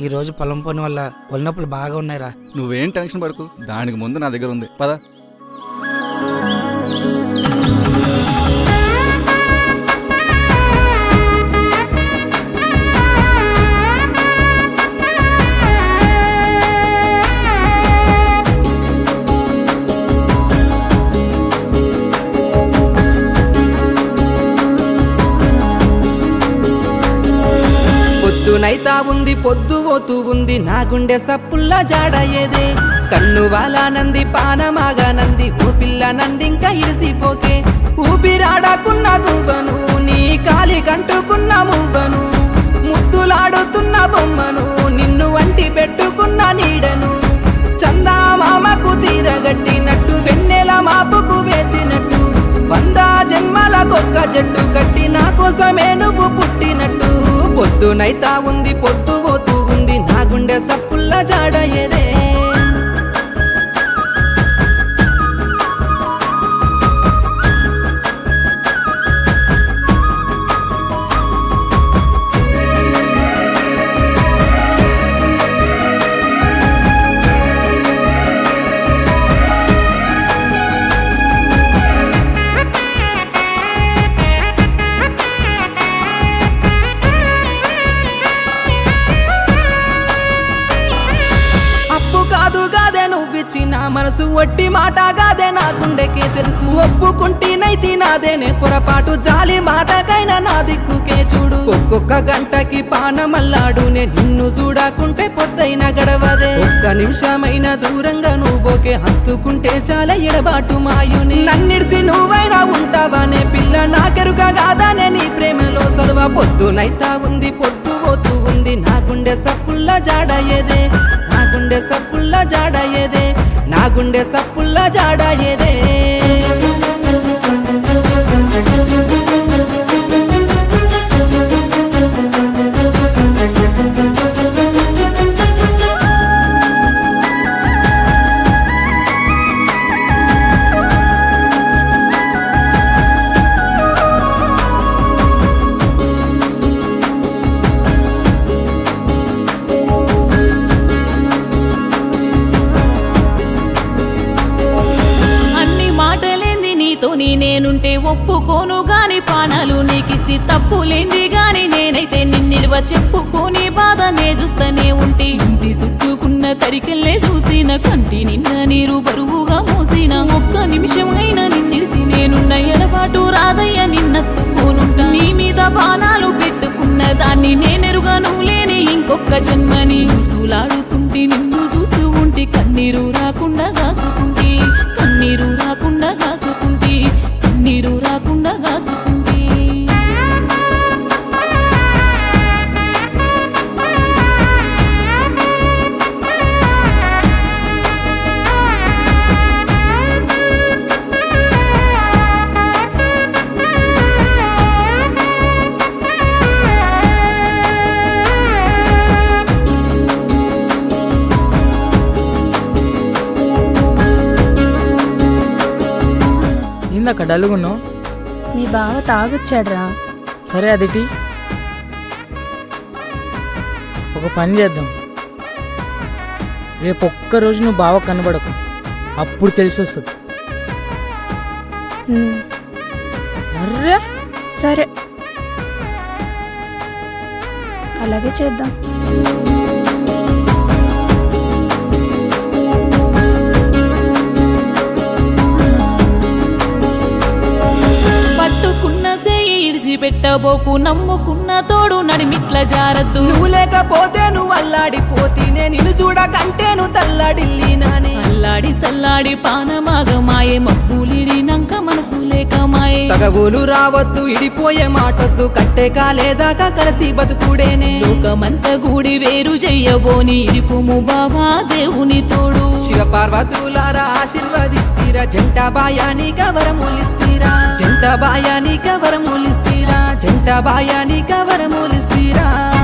ఈ రోజు పొలం పని వల్ల ఒళ్ళనొప్పులు బాగా ఉన్నాయిరా నువ్వేం టెన్షన్ పడకు దానికి ముందు నా దగ్గర ఉంది పద పొద్దునైతా ఉంది పొద్దు పోతూ ఉంది నా గుండె సప్పుల్లా జాడయ్యేదే కన్ను వాలానంది పానమాగానంది ఓ పిల్ల నందింకా ఇరిసిపోకే ఊపిరాడకున్న గువ్వను నీ కాలి కంటుకున్న మువ్వను ముద్దులాడుతున్న బొమ్మను నిన్ను వంటి పెట్టుకున్న నీడను చందామామకు చీరగట్టినట్టు వెన్నెల మాపుకు వేచినట్టు వంద జన్మలకొక్క జట్టు కట్టి నా కోసమే నువ్వు పుట్టినట్టు పొద్దునైతా ఉంది పొద్దు పోతూ ఉంది నా గుండె సప్పుల్ల జాడయేదే అప్పు కాదు గాదే నువ్విచ్చిన మనసు ఒట్టి మాట గాదే నా గుండెకే తెలుసు ఒప్పుకుంటేనైతే నాదేనే పొరపాటు జాలి మాటకైనా నా దిక్కుకే చూడు ఒక్కొక్క గంటకి పానమల్లాడునే నిన్ను చూడకుంటే పొద్దైన గడవదే ఒక్క నిమిషమైన దూరంగా నువ్వు పోకే హత్తుకుంటే చాలా ఎడబాటు మాయుని నన్నిడిసి నువ్వైనా ఉంటావానే పిల్ల నాకెరుక కాదానే నీ ప్రేమలో సలువ పొద్దునైతా ఉంది పొద్దు పోతూ ఉంది నా గుండె సప్పుల్ల జాడయేదే నా గుండె సప్పుల్ల జాడయేదే నా గుండె సప్పుల్ల జాడయేదే అన్ని మాటలేంది నీతోని నేనుంటే ఒప్పుకోను గాని పానాలు నీకిస్తే తప్పులేంది గాని నేనైతే నిన్నిలువ చెప్పుకోని బాధ నే చూస్తూనే ఉంటే ఇంటి చుట్టుకున్న తడికెళ్ళే చూసిన కంటి నిన్న నీరు బరువుగా మోసిన ఒక్క నిమిషం అయినా నిన్నిడిసి నేనున్న ఎడబాటు రాదయ్య నిన్నత్తుకోనుంటా నీ మీద బాణాలు పెట్టుకున్న దాన్ని నేనెరుగను లేని ఇంకొక జన్మని ఉసులాడుతుంటే నిన్ను చూస్తూ ఉంటే కన్నీరు రాకుండా దాసుకుంటే కన్నీరు రాకుండా దాసుకుంటే కన్నీరు రాకుండా దాసుకుంటే ఇందాక డలుగున్నావు మీ బావ తాగొచ్చాడ్రా సరే అదిటి ఒక పని చేద్దాం రేపు ఒక్క రోజు నువ్వు బావ కనబడకు అప్పుడు తెలిసి వస్తుంది ఉమ్, అర్రే సరే అలాగే చేద్దాం పట్టుకున్న సేయి ఇడిసి పెట్టబోకు నమ్ముకున్న తోడు నడిమిట్ల జారద్దు నువ్వు లేకపోతే నువ్వు అల్లాడిపోతేనే నిన్ను చూడకంటే నువ్వు తల్లాడిల్లినానే అల్లాడి తల్లాడి పానమాగమాయే మబ్బులిడినంక మనసు లేక మాయే తగవులు రావద్దు ఇడిపోయే మాటొద్దు కట్టే కాలేదాకా కలిసి బతుకుడేనే లోకమంత గూడి వేరు చెయ్యబోని ఇడిపుము బావా దేవుని తోడు శివ పార్వతులారా ఆశీర్వదిస్తీరా జంట బాయానిక వరములిస్తీరా జంట బాయానిక వరములిస్తీరా జంట బాయానిక వరములిస్తీరా